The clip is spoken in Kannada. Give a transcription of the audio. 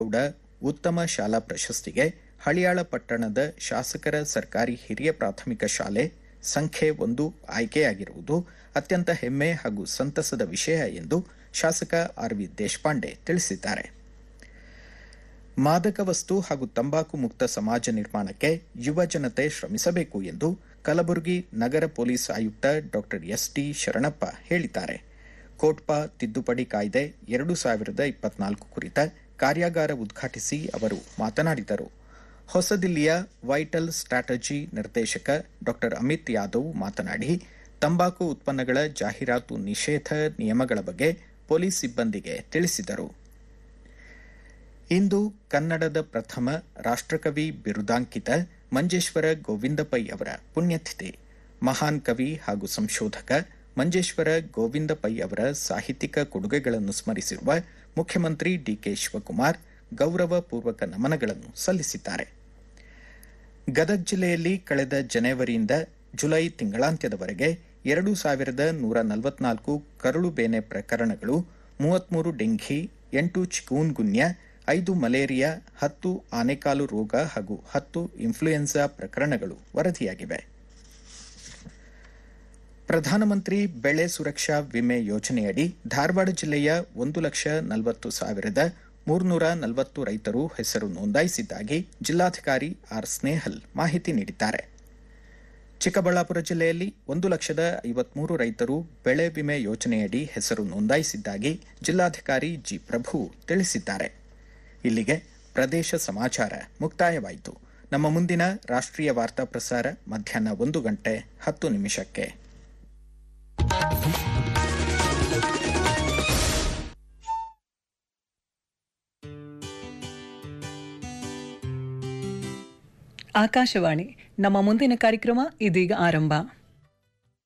ಗೌಡ ಉತ್ತಮ ಶಾಲಾ ಪ್ರಶಸ್ತಿಗೆ ಹಳಿಯಾಳ ಪಟ್ಟಣದ ಶಾಸಕರ ಸರ್ಕಾರಿ ಹಿರಿಯ ಪ್ರಾಥಮಿಕ ಶಾಲೆ ಸಂಖ್ಯೆ ಒಂದು ಆಯ್ಕೆಯಾಗಿರುವುದು ಅತ್ಯಂತ ಹೆಮ್ಮೆ ಹಾಗೂ ಸಂತಸದ ವಿಷಯ ಎಂದು ಶಾಸಕ ಆರ್ವಿ ದೇಶಪಾಂಡೆ ತಿಳಿಸಿದ್ದಾರೆ ಮಾದಕ ವಸ್ತು ಹಾಗೂ ತಂಬಾಕು ಮುಕ್ತ ಸಮಾಜ ನಿರ್ಮಾಣಕ್ಕೆ ಯುವ ಜನತೆ ಶ್ರಮಿಸಬೇಕು ಎಂದು ಕಲಬುರಗಿ ನಗರ ಪೊಲೀಸ್ ಆಯುಕ್ತ ಡಾ ಎಸ್ಟಿ ಶರಣಪ್ಪ ಹೇಳಿದ್ದಾರೆ ಕೋಟ್ಪಾ ತಿದ್ದುಪಡಿ ಕಾಯ್ದೆ ಎರಡು ಸಾವಿರದ ಇಪ್ಪತ್ನಾಲ್ಕು ಕುರಿತ ಕಾರ್ಯಾಗಾರ ಉದ್ಘಾಟಿಸಿ ಅವರು ಮಾತನಾಡಿದರು ಹೊಸದಿಲ್ಲಿಯ ವೈಟಲ್ ಸ್ಟ್ರಾಟಜಿ ನಿರ್ದೇಶಕ ಡಾ ಅಮಿತ್ ಯಾದವ್ ಮಾತನಾಡಿ ತಂಬಾಕು ಉತ್ಪನ್ನಗಳ ಜಾಹೀರಾತು ನಿಷೇಧ ನಿಯಮಗಳ ಬಗ್ಗೆ ಪೊಲೀಸ್ ಸಿಬ್ಬಂದಿಗೆ ತಿಳಿಸಿದರು ಇಂದು ಕನ್ನಡದ ಪ್ರಥಮ ರಾಷ್ಟ್ರಕವಿ ಬಿರುದಾಂಕಿತ ಮಂಜೇಶ್ವರ ಗೋವಿಂದ ಪೈ ಅವರ ಪುಣ್ಯತಿಥಿ ಮಹಾನ್ ಕವಿ ಹಾಗೂ ಸಂಶೋಧಕ ಮಂಜೇಶ್ವರ ಗೋವಿಂದ ಪೈ ಅವರ ಸಾಹಿತ್ಯಿಕ ಕೊಡುಗೆಗಳನ್ನು ಸ್ಮರಿಸಿರುವ ಮುಖ್ಯಮಂತ್ರಿ ಡಿಕೆ ಶಿವಕುಮಾರ್ ಗೌರವ ಪೂರ್ವಕ ನಮನಗಳನ್ನು ಸಲ್ಲಿಸಿದ್ದಾರೆ ಗದಗ ಜಿಲ್ಲೆಯಲ್ಲಿ ಕಳೆದ ಜನವರಿಯಿಂದ ಜುಲೈ ತಿಂಗಳಾಂತ್ಯದವರೆಗೆ ಎರಡು ಸಾವಿರದ ನೂರ ನಲವತ್ನಾಲ್ಕು ಕರುಳು ಬೇನೆ ಪ್ರಕರಣಗಳು ಮೂವತ್ಮೂರು ಡೆಂಘಿ ಎಂಟು ಚಿಕೂನ್ ಗುನ್ಯ ಐದು ಮಲೇರಿಯಾ ಹತ್ತು ಆನೆಕಾಲು ರೋಗ ಹಾಗೂ ಹತ್ತು ಇನ್ಫ್ಲೂಯೆನ್ಸಾ ಪ್ರಕರಣಗಳು ವರದಿಯಾಗಿವೆ ಪ್ರಧಾನಮಂತ್ರಿ ಬೆಳೆ ಸುರಕ್ಷಾ ವಿಮೆ ಯೋಜನೆಯಡಿ ಧಾರವಾಡ ಜಿಲ್ಲೆಯ ಒಂದು ಲಕ್ಷ ನಲವತ್ತು ಸಾವಿರದ ಮೂರ್ನೂರ ನಲವತ್ತು ರೈತರು ಹೆಸರು ನೋಂದಾಯಿಸಿದ್ದಾಗಿ ಜಿಲ್ಲಾಧಿಕಾರಿ ಆರ್ ಸ್ನೇಹಲ್ ಮಾಹಿತಿ ನೀಡಿದ್ದಾರೆ ಚಿಕ್ಕಬಳ್ಳಾಪುರ ಜಿಲ್ಲೆಯಲ್ಲಿ ಒಂದು ಲಕ್ಷದ ಐವತ್ಮೂರು ರೈತರು ಬೆಳೆ ವಿಮೆ ಯೋಜನೆಯಡಿ ಹೆಸರು ನೋಂದಾಯಿಸಿದ್ದಾಗಿ ಜಿಲ್ಲಾಧಿಕಾರಿ ಜಿ ಪ್ರಭು ತಿಳಿಸಿದ್ದಾರೆ ಇಲ್ಲಿಗೆ ಪ್ರದೇಶ ಸಮಾಚಾರ ಮುಕ್ತಾಯವಾಯಿತು ನಮ್ಮ ಮುಂದಿನ ರಾಷ್ಟ್ರೀಯ ವಾರ್ತಾ ಪ್ರಸಾರ ಮಧ್ಯಾಹ್ನ ಒಂದು ಗಂಟೆ ಹತ್ತು ನಿಮಿಷಕ್ಕೆ ಆಕಾಶವಾಣಿ ನಮ್ಮ ಮುಂದಿನ ಕಾರ್ಯಕ್ರಮ ಇದೀಗ ಆರಂಭ